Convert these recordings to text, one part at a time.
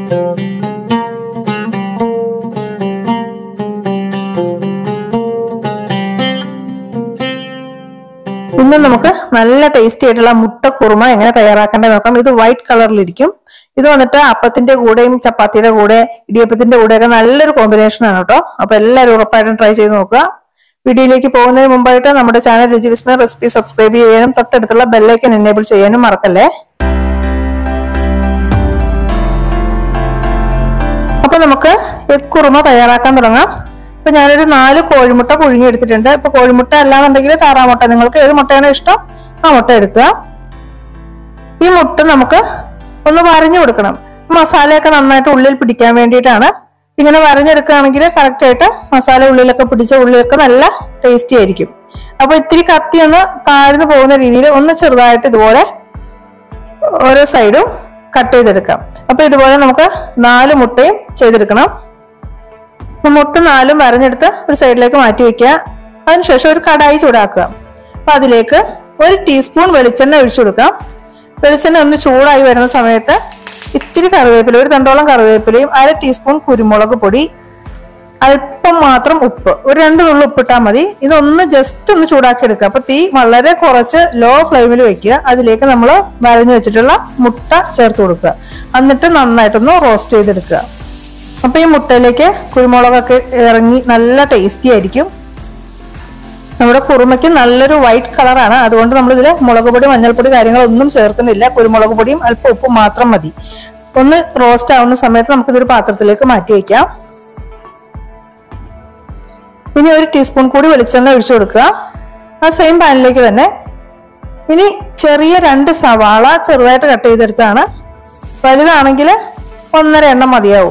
ഇന്ന് നമുക്ക് നല്ല ടേസ്റ്റി ആയിട്ടുള്ള മുട്ട കുറുമ എങ്ങനെ തയ്യാറാക്കേണ്ടത് നോക്കാം ഇത് വൈറ്റ് കളറിലിരിക്കും ഇത് വന്നിട്ട് അപ്പത്തിന്റെ കൂടെയും ചപ്പാത്തിയുടെ കൂടെ ഇടിയപ്പത്തിന്റെ കൂടെയൊക്കെ നല്ലൊരു കോമ്പിനേഷൻ ആണ് കേട്ടോ അപ്പൊ എല്ലാവരും ഉറപ്പായിട്ടും ട്രൈ ചെയ്ത് നോക്കുക വീഡിയോയിലേക്ക് പോകുന്നതിന് മുമ്പായിട്ട് നമ്മുടെ ചാനൽ രുചി വിസ്മയ റെസിപ്പി സബ്സ്ക്രൈബ് ചെയ്യാനും തൊട്ടടുത്തുള്ള ബെല്ലൈക്കൻ എനേബിൾ ചെയ്യാനും മറക്കല്ലേ അപ്പൊ നമുക്ക് എഗ് കുറുമ തയ്യാറാക്കാൻ തുടങ്ങാം ഇപ്പൊ ഞാനൊരു നാല് കോഴിമുട്ട പുഴുങ്ങി എടുത്തിട്ടുണ്ട് ഇപ്പൊ കോഴിമുട്ട അല്ലാന്നുണ്ടെങ്കിൽ താറാമുട്ട നിങ്ങൾക്ക് ഏത് മുട്ടയാണോ ഇഷ്ടം ആ മുട്ട എടുക്കുക ഈ മുട്ട നമുക്ക് ഒന്ന് വരഞ്ഞു കൊടുക്കണം മസാലയൊക്കെ നന്നായിട്ട് ഉള്ളിൽ പിടിക്കാൻ വേണ്ടിയിട്ടാണ് ഇങ്ങനെ വരഞ്ഞെടുക്കുകയാണെങ്കിൽ കറക്റ്റ് ആയിട്ട് മസാല ഉള്ളിലൊക്കെ പിടിച്ച ഉള്ളിലൊക്കെ നല്ല ടേസ്റ്റി ആയിരിക്കും അപ്പൊ ഇത്തിരി കത്തി ഒന്ന് താഴ്ന്നു പോകുന്ന രീതിയിൽ ഒന്ന് ചെറുതായിട്ട് ഇതുപോലെ ഓരോ സൈഡും കട്ട് ചെയ്തെടുക്കാം അപ്പൊ ഇതുപോലെ നമുക്ക് നാല് മുട്ടയും ചെയ്തെടുക്കണം അപ്പൊ മുട്ട നാലും വരഞ്ഞെടുത്ത് ഒരു സൈഡിലേക്ക് മാറ്റി വെക്കുക അതിനുശേഷം ഒരു കടായി ചൂടാക്കുക അപ്പൊ അതിലേക്ക് ഒരു ടീസ്പൂൺ വെളിച്ചെണ്ണ ഒഴിച്ചു കൊടുക്കാം വെളിച്ചെണ്ണ ഒന്ന് ചൂടായി വരുന്ന സമയത്ത് ഇത്തിരി കറിവേപ്പില ഒരു തണ്ടോളം കറിവേപ്പിലയും അര ടീസ്പൂൺ കുരുമുളക് പൊടി അല്പം മാത്രം ഉപ്പ് ഒരു രണ്ട് നുള്ളു ഉപ്പിട്ടാൽ മതി ഇതൊന്ന് ജസ്റ്റ് ഒന്ന് ചൂടാക്കി എടുക്കുക അപ്പൊ തീ വളരെ കുറച്ച് ലോ ഫ്ലെയിമിൽ വെക്കുക അതിലേക്ക് നമ്മൾ വരഞ്ഞു വെച്ചിട്ടുള്ള മുട്ട ചേർത്ത് കൊടുക്കുക എന്നിട്ട് നന്നായിട്ടൊന്ന് റോസ്റ്റ് ചെയ്തെടുക്കുക അപ്പൊ ഈ മുട്ടയിലേക്ക് കുരുമുളകൊക്കെ ഇറങ്ങി നല്ല ടേസ്റ്റി ആയിരിക്കും നമ്മുടെ കുറുമയ്ക്ക് നല്ലൊരു വൈറ്റ് കളറാണ് അതുകൊണ്ട് നമ്മൾ ഇതിൽ മുളക് പൊടി മഞ്ഞൾപ്പൊടി കാര്യങ്ങളൊന്നും ചേർക്കുന്നില്ല കുരുമുളക് പൊടിയും അല്പം ഉപ്പും മാത്രം മതി ഒന്ന് റോസ്റ്റ് ആവുന്ന സമയത്ത് നമുക്കിതൊരു പാത്രത്തിലേക്ക് മാറ്റി വയ്ക്കാം ഇനി ഒരു ടീസ്പൂൺ കൂടി വെളിച്ചെണ്ണ ഒഴിച്ചു കൊടുക്കുക ആ സെയിം പാനിലേക്ക് തന്നെ ഇനി ചെറിയ രണ്ട് സവാള ചെറുതായിട്ട് കട്ട് ചെയ്തെടുത്താണ് വലുതാണെങ്കിൽ ഒന്നര എണ്ണം മതിയാവും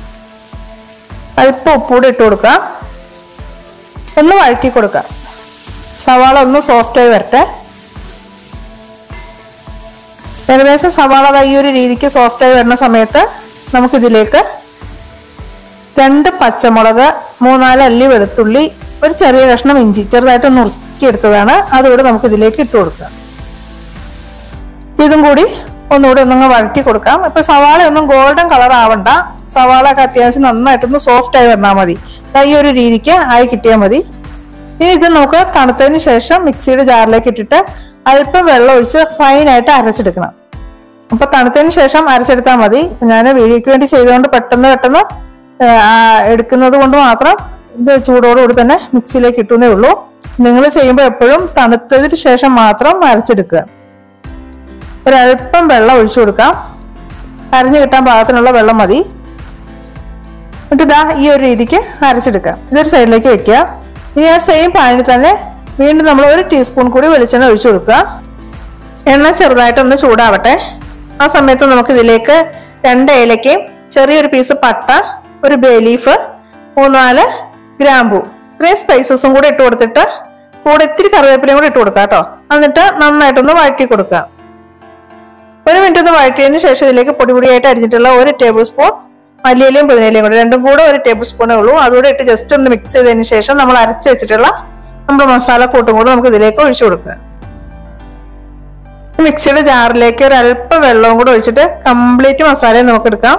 അല്പം ഉപ്പൂടെ ഇട്ട് കൊടുക്കുക ഒന്ന് വഴറ്റി കൊടുക്കുക സവാള ഒന്ന് സോഫ്റ്റ് ആയി വരട്ടെ ഏകദേശം സവാള ദാ ഈ ഒരു രീതിക്ക് സോഫ്റ്റ് ആയി വരുന്ന സമയത്ത് നമുക്കിതിലേക്ക് രണ്ട് പച്ചമുളക് മൂന്നാല് അല്ലി വെളുത്തുള്ളി ഒരു ചെറിയ കഷ്ണം ഇഞ്ചി ചെറുതായിട്ട് നുറുക്കിയെടുത്തതാണ് അതുകൂടെ നമുക്ക് ഇതിലേക്ക് ഇട്ട് കൊടുക്കാം ഇതും കൂടി ഒന്നുകൂടി ഒന്നങ്ങ് വഴറ്റി കൊടുക്കാം ഇപ്പൊ സവാള ഒന്നും ഗോൾഡൻ കളർ ആവണ്ട സവാള ഒക്കെ അത്യാവശ്യം നന്നായിട്ടൊന്ന് സോഫ്റ്റ് ആയി വന്നാൽ മതി ദാ ഈ ഒരു രീതിക്ക് ആയി കിട്ടിയാൽ മതി ഇനി ഇത് നമുക്ക് തണുത്തതിന് ശേഷം മിക്സിയുടെ ജാറിലേക്ക് ഇട്ടിട്ട് അല്പം വെള്ളം ഒഴിച്ച് ഫൈനായിട്ട് അരച്ചെടുക്കണം അപ്പൊ തണുത്തതിന് ശേഷം അരച്ചെടുത്താൽ മതി ഞാൻ വീഡിയോക്ക് വേണ്ടി ചെയ്തുകൊണ്ട് പെട്ടെന്ന് പെട്ടെന്ന് ആ, എടുക്കുന്നത് കൊണ്ട് മാത്രം ഇത് ചൂടോടുകൂടി തന്നെ മിക്സിയിലേക്ക് ഇട്ടുന്നേ ഉള്ളൂ നിങ്ങൾ ചെയ്യുമ്പോൾ എപ്പോഴും തണുത്തതിന് ശേഷം മാത്രം അരച്ചെടുക്കുക ഒരല്പം വെള്ളം ഒഴിച്ചു കൊടുക്കാം അരഞ്ഞു കിട്ടാൻ പാകത്തിനുള്ള വെള്ളം മതി എന്നിട്ട് ഇതാ ഈ ഒരു രീതിക്ക് അരച്ചെടുക്കാം ഇതൊരു സൈഡിലേക്ക് വെക്കുക ഇനി ആ സെയിം പാനിൽ തന്നെ വീണ്ടും നമ്മൾ ഒരു ടീസ്പൂൺ കൂടി വെളിച്ചെണ്ണ ഒഴിച്ചു കൊടുക്കുക എണ്ണ ചെറുതായിട്ടൊന്ന് ചൂടാവട്ടെ ആ സമയത്ത് നമുക്ക് ഇതിലേക്ക് രണ്ട് ഏലക്കയും ചെറിയൊരു പീസ് പട്ട ഒരു ബേ ലീഫ് മൂന്നാല് ഗ്രാമ്പു ഇത്രയും സ്പൈസസും കൂടെ ഇട്ട് കൊടുത്തിട്ട് കൂടെ ഇത്തിരി കറിവേപ്പിലയും കൂടെ ഇട്ട് കൊടുക്കാം കേട്ടോ എന്നിട്ട് നന്നായിട്ടൊന്ന് വഴറ്റി കൊടുക്കുക ഒരു മിനിറ്റ് ഒന്ന് വഴറ്റിയതിന് ശേഷം ഇതിലേക്ക് പൊടി പൊടിയായിട്ട് അരിഞ്ഞിട്ടുള്ള ഒരു ടേബിൾ സ്പൂൺ മല്ലിയിലയും പുതിനയിലയും കൂടെ രണ്ടും കൂടെ ഒരു ടേബിൾ സ്പൂണേ ഉള്ളൂ അതുകൂടെ ഇട്ട് ജസ്റ്റ് ഒന്ന് മിക്സ് ചെയ്തതിന് ശേഷം നമ്മൾ അരച്ച് വെച്ചിട്ടുള്ള നമ്മുടെ മസാല കൂട്ടും കൂടെ നമുക്ക് ഇതിലേക്ക് ഒഴിച്ചു കൊടുക്കുക മിക്സിയുടെ ജാറിലേക്ക് ഒരു അല്പം വെള്ളവും കൂടെ ഒഴിച്ചിട്ട് കംപ്ലീറ്റ് മസാലയും നമുക്ക് എടുക്കാം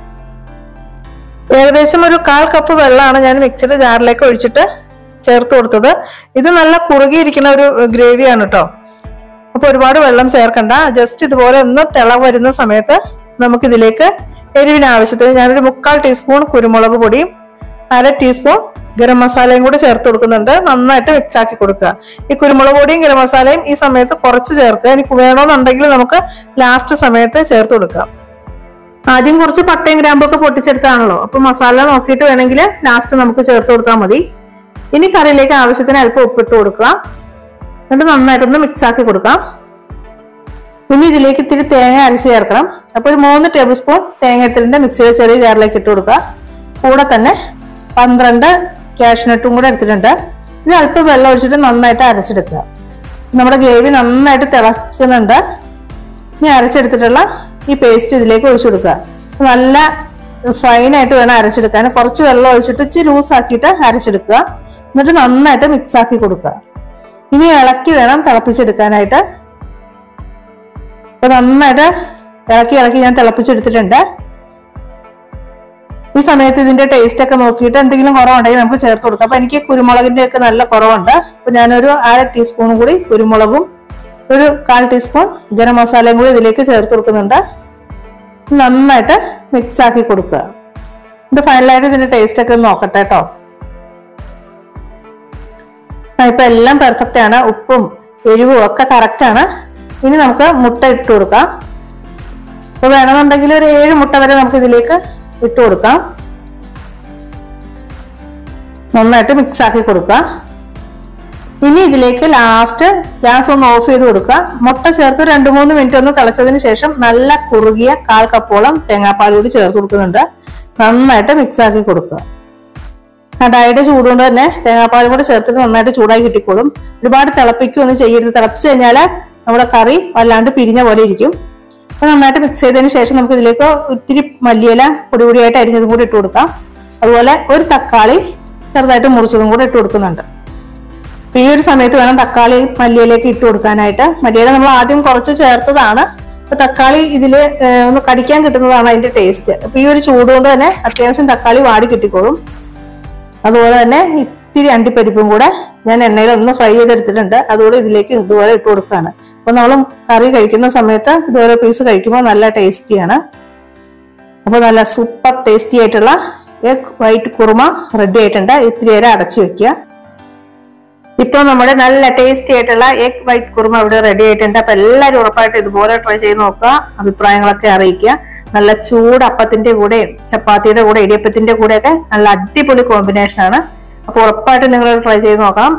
ഏകദേശം ഒരു കാൽ കപ്പ് വെള്ളമാണ് ഞാൻ മിക്സിയുടെ ജാറിലേക്ക് ഒഴിച്ചിട്ട് ചേർത്ത് കൊടുത്തത് ഇത് നല്ല കുറുകിയിരിക്കുന്ന ഒരു ഗ്രേവിയാണ് കേട്ടോ അപ്പൊ ഒരുപാട് വെള്ളം ചേർക്കണ്ട ജസ്റ്റ് ഇതുപോലെ ഒന്ന് തിള വരുന്ന സമയത്ത് നമുക്ക് ഇതിലേക്ക് എരിവിന് ആവശ്യത്തിന് ഞാനൊരു മുക്കാൽ ടീസ്പൂൺ കുരുമുളക് പൊടിയും അര ടീസ്പൂൺ ഗരം മസാലയും കൂടി ചേർത്ത് കൊടുക്കുന്നുണ്ട് നന്നായിട്ട് മിക്സ് ആക്കി കൊടുക്കുക ഈ കുരുമുളക് പൊടിയും ഗരം മസാലയും ഈ സമയത്ത് കുറച്ച് ചേർക്കുക എനിക്ക് വേണമെന്നുണ്ടെങ്കിൽ നമുക്ക് ലാസ്റ്റ് സമയത്ത് ചേർത്ത് കൊടുക്കാം ആദ്യം കുറച്ച് പട്ടയും ഗ്രാമ്പൊക്കെ പൊട്ടിച്ചെടുത്താണല്ലോ അപ്പൊ മസാല നോക്കിയിട്ട് വേണമെങ്കിൽ ലാസ്റ്റ് നമുക്ക് ചേർത്ത് കൊടുത്താൽ മതി ഇനി കറിയിലേക്ക് ആവശ്യത്തിന് അല്പം ഉപ്പിട്ട് കൊടുക്കുക എന്നിട്ട് നന്നായിട്ടൊന്ന് മിക്സ് ആക്കി കൊടുക്കാം ഇനി ഇതിലേക്ക് ഇത്തിരി തേങ്ങ അരച്ച് ചേർക്കണം അപ്പൊ ഒരു മൂന്ന് ടേബിൾ സ്പൂൺ തേങ്ങത്തിലിന്റെ മിക്സിയുടെ ചെറിയ ജാറിലേക്ക് ഇട്ട് കൊടുക്കുക കൂടെ തന്നെ പന്ത്രണ്ട് കാഷ്നട്ടും കൂടെ എടുത്തിട്ടുണ്ട് ഇത് അല്പം വെള്ളം ഒഴിച്ചിട്ട് നന്നായിട്ട് അരച്ചെടുക്കുക നമ്മുടെ ഗ്രേവി നന്നായിട്ട് തിളക്കുന്നുണ്ട് ഇനി അരച്ചെടുത്തിട്ടുള്ള ഈ പേസ്റ്റ് ഇതിലേക്ക് ഒഴിച്ചു കൊടുക്കുക നല്ല ഫൈനായിട്ട് വേണം അരച്ചെടുക്കാൻ കുറച്ച് വെള്ളം ഒഴിച്ചിട്ട് ഇച്ചിരി ലൂസ് ആക്കിയിട്ട് അരച്ചെടുക്കുക എന്നിട്ട് നന്നായിട്ട് മിക്സ് ആക്കി കൊടുക്കുക ഇനി ഇളക്കി വേണം തിളപ്പിച്ചെടുക്കാനായിട്ട് അപ്പൊ നന്നായിട്ട് ഇളക്കി ഇളക്കി ഞാൻ തിളപ്പിച്ചെടുത്തിട്ടുണ്ട് ഈ സമയത്ത് ഇതിന്റെ ടേസ്റ്റ് ഒക്കെ നോക്കിയിട്ട് എന്തെങ്കിലും കുറവുണ്ടെങ്കിൽ നമുക്ക് ചേർത്ത് കൊടുക്കാം അപ്പൊ എനിക്ക് കുരുമുളകിന്റെ ഒക്കെ നല്ല കുറവുണ്ട് അപ്പൊ ഞാനൊരു അര ടീസ്പൂൺ കൂടി കുരുമുളകും ഒരു കാൽ ടീസ്പൂൺ ഗരം മസാലയും കൂടി ഇതിലേക്ക് ചേർത്ത് കൊടുക്കുന്നുണ്ട് നന്നായിട്ട് മിക്സ് ആക്കി കൊടുക്കുക എന്നിട്ട് ഫൈനലായിട്ട് ഇതിന്റെ ടേസ്റ്റ് ഒക്കെ ഒന്ന് നോക്കട്ടെ കേട്ടോ ഇപ്പൊ എല്ലാം പെർഫെക്റ്റ് ആണ് ഉപ്പും എരിവും ഒക്കെ കറക്റ്റ് ആണ് ഇനി നമുക്ക് മുട്ട ഇട്ട് കൊടുക്കാം അപ്പൊ വേണമെന്നുണ്ടെങ്കിൽ ഒരു ഏഴ് മുട്ട വരെ നമുക്ക് ഇതിലേക്ക് ഇട്ട് കൊടുക്കാം നന്നായിട്ട് മിക്സ് ആക്കി കൊടുക്കുക ഇനി ഇതിലേക്ക് ലാസ്റ്റ് ഗ്യാസ് ഒന്ന് ഓഫ് ചെയ്ത് കൊടുക്കുക മുട്ട ചേർത്ത് രണ്ട് മൂന്ന് മിനിറ്റ് ഒന്ന് തിളച്ചതിന് ശേഷം നല്ല കുറുകിയ കാൽ കപ്പോളം തേങ്ങാപ്പാൽ കൂടി ചേർത്ത് കൊടുക്കുന്നുണ്ട് നന്നായിട്ട് മിക്സ് ആക്കി കൊടുക്കുക കടായുടെ ചൂടുകൊണ്ട് തന്നെ തേങ്ങാപ്പാൽ കൂടി ചേർത്തിട്ട് നന്നായിട്ട് ചൂടായി കിട്ടിക്കോളും ഒരുപാട് തിളപ്പിക്കുകയൊന്നും ചെയ്യരുത് തിളപ്പിച്ച് കഴിഞ്ഞാൽ നമ്മുടെ കറി വല്ലാണ്ട് പിരിഞ്ഞ പോലെ ഇരിക്കും അപ്പൊ നന്നായിട്ട് മിക്സ് ചെയ്തതിന് ശേഷം നമുക്ക് ഇതിലേക്ക് ഇത്തിരി മല്ലിയില പൊടി പൊടിയായിട്ട് അരിഞ്ഞതും കൂടി ഇട്ട് കൊടുക്കാം അതുപോലെ ഒരു തക്കാളി ചെറുതായിട്ട് മുറിച്ചതും കൂടി ഇട്ട് കൊടുക്കുന്നുണ്ട് അപ്പൊ ഈ ഒരു സമയത്ത് വേണം തക്കാളി മല്ലിയിലേക്ക് ഇട്ട് കൊടുക്കാനായിട്ട് മല്ലിയില നമ്മൾ ആദ്യം കുറച്ച് ചേർത്തതാണ് അപ്പൊ തക്കാളി ഇതിൽ ഒന്ന് കടിക്കാൻ കിട്ടുന്നതാണ് അതിന്റെ ടേസ്റ്റ് അപ്പൊ ഈ ഒരു ചൂട് കൊണ്ട് തന്നെ അത്യാവശ്യം തക്കാളി വാടി കിട്ടിക്കോളും അതുപോലെ തന്നെ ഇത്തിരി അണ്ടിപ്പരിപ്പും കൂടെ ഞാൻ എണ്ണയിൽ ഒന്ന് ഫ്രൈ ചെയ്തെടുത്തിട്ടുണ്ട് അതുകൂടെ ഇതിലേക്ക് ഇതുപോലെ ഇട്ട് കൊടുക്കുകയാണ് അപ്പൊ നമ്മൾ കറി കഴിക്കുന്ന സമയത്ത് ഇതുപോലെ പീസ് കഴിക്കുമ്പോൾ നല്ല ടേസ്റ്റിയാണ് അപ്പൊ നല്ല സൂപ്പർ ടേസ്റ്റി ആയിട്ടുള്ള എഗ് വൈറ്റ് കുറുമ റെഡി ആയിട്ടുണ്ട് ഇത്തിരി നേരം അടച്ചു വെക്കുക ഇപ്പൊ നമ്മുടെ നല്ല ടേസ്റ്റി ആയിട്ടുള്ള എഗ് വൈറ്റ് കുറുമ ഇവിടെ റെഡി ആയിട്ടുണ്ട് അപ്പൊ എല്ലാവരും ഉറപ്പായിട്ട് ഇതുപോലെ ട്രൈ ചെയ്ത് നോക്കുക അഭിപ്രായങ്ങളൊക്കെ അറിയിക്കുക നല്ല ചൂട് അപ്പത്തിന്റെ കൂടെ ചപ്പാത്തിയുടെ കൂടെ ഇടിയപ്പത്തിന്റെ കൂടെ ഒക്കെ നല്ല അടിപൊളി കോമ്പിനേഷൻ ആണ് അപ്പൊ ഉറപ്പായിട്ട് നിങ്ങൾ ട്രൈ ചെയ്ത് നോക്കാം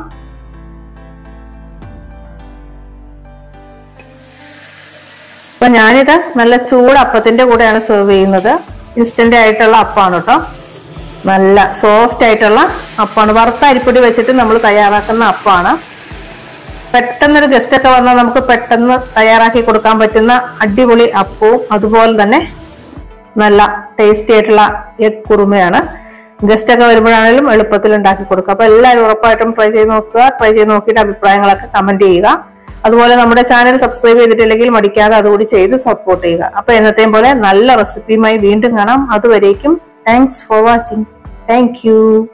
അപ്പൊ ഞാനിത് നല്ല ചൂട് അപ്പത്തിന്റെ കൂടെയാണ് സെർവ് ചെയ്യുന്നത് ഇൻസ്റ്റന്റ് ആയിട്ടുള്ള അപ്പമാണ് കേട്ടോ നല്ല സോഫ്റ്റ് ആയിട്ടുള്ള അപ്പമാണ് വറുത്ത അരിപ്പൊടി വെച്ചിട്ട് നമ്മൾ തയ്യാറാക്കുന്ന അപ്പമാണ് പെട്ടെന്നൊരു ഗസ്റ്റ് ഒക്കെ വന്നാൽ നമുക്ക് പെട്ടെന്ന് തയ്യാറാക്കി കൊടുക്കാൻ പറ്റുന്ന അടിപൊളി അപ്പവും അതുപോലെ തന്നെ നല്ല ടേസ്റ്റി ആയിട്ടുള്ള എഗ് കുറുമയാണ് ഗസ്റ്റ് ഒക്കെ വരുമ്പോഴാണെങ്കിലും എളുപ്പത്തിൽ ഉണ്ടാക്കി കൊടുക്കുക അപ്പൊ എല്ലാവരും ഉറപ്പായിട്ടും ട്രൈ ചെയ്ത് നോക്കുക ട്രൈ ചെയ്ത് നോക്കിയിട്ട് അഭിപ്രായങ്ങളൊക്കെ കമന്റ് ചെയ്യുക അതുപോലെ നമ്മുടെ ചാനൽ സബ്സ്ക്രൈബ് ചെയ്തിട്ടില്ലെങ്കിൽ മടിക്കാതെ അതുകൂടി ചെയ്ത് സപ്പോർട്ട് ചെയ്യുക അപ്പൊ എന്നത്തെയും പോലെ നല്ല റെസിപ്പിയുമായി വീണ്ടും കാണാം അതുവരേക്കും thanks for watching thank U